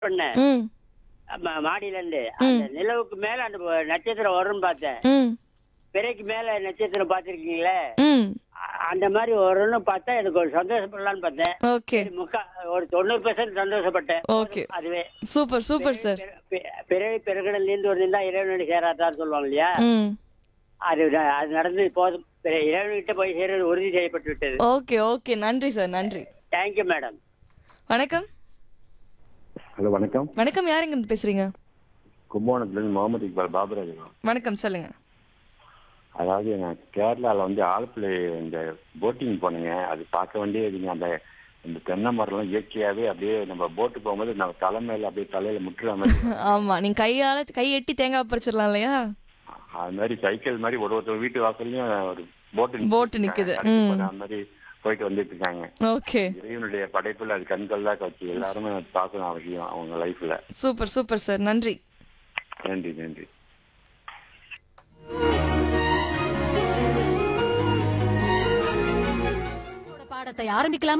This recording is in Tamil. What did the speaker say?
பண்ணேன் ம் ம- மாடியில இருந்து அந்த நிலவுக்கு மேல அந்த ப- நட்சத்திரம் வரும்னு பார்த்தேன் ம் பிறைக்கு மேல நட்சத்திரம் பார்த்திருக்கீங்களே ம் அ- அந்த மாதிரி வரும்னு பார்த்தா எனக்கு ஒரு சந்தோஷப்படலான்னு பார்த்தேன் ஓகே சரி, முக்கா ஒரு தொண்ணூறு பெர்சன்ட் சந்தோஷப்பட்டேன் ஓகே அதுவே சூப்பர் சூப்பர் சார் பிற- பி- பிறவி பெருகடல் நீந்து ஒரு தான் இறைவனடி சேராதான்னு சொல்லுவாங்க இல்லையா ம் அது ந- அது நடந்து போதும் பிற- இறைவன்கிட்ட போய் சேர்றது உறுதி செய்யப்பட்டு விட்டது ஓகே ஓகே நன்றி சார் நன்றி தேங்க்யூ மேடம் வணக்கம் ஹலோ வணக்கம் வணக்கம் யார் இங்க இருந்து பேசுறீங்க கும்பகோணத்துலேருந்து முகமது இக்பால் பாபராஜ் வணக்கம் சொல்லுங்க அதாவது நான் கேரளாவில் வந்து ஆலப்புழை இந்த போட்டிங் போனேங்க அது பார்க்க வேண்டிய இதுங்க அந்த இந்த தென்னை மரம்லாம் இயற்கையாகவே அப்படியே நம்ம போட்டு போகும்போது நம்ம தலை மேல அப்படியே தலையில முட்டுற மாதிரி ஆமா நீங்க கையால கை எட்டி தேங்காய் பறிச்சிடலாம் இல்லையா அது மாதிரி சைக்கிள் மாதிரி ஒரு ஒருத்தர் வீட்டு வாசல்லையும் ஒரு போட்டு Boat நிக்குது. ம். அந்த மாதிரி போயிட்டு வந்துட்டு இருக்காங்க ஓகே இறைவனுடைய படைப்புல அது கண்கொள்ளா காட்சி எல்லாருமே அது பார்க்கணும் அவசியம் அவங்க லைஃப்ல சூப்பர் சூப்பர் சார் நன்றி நன்றி நன்றி பாடத்தை ஆரம்பிக்கலாமா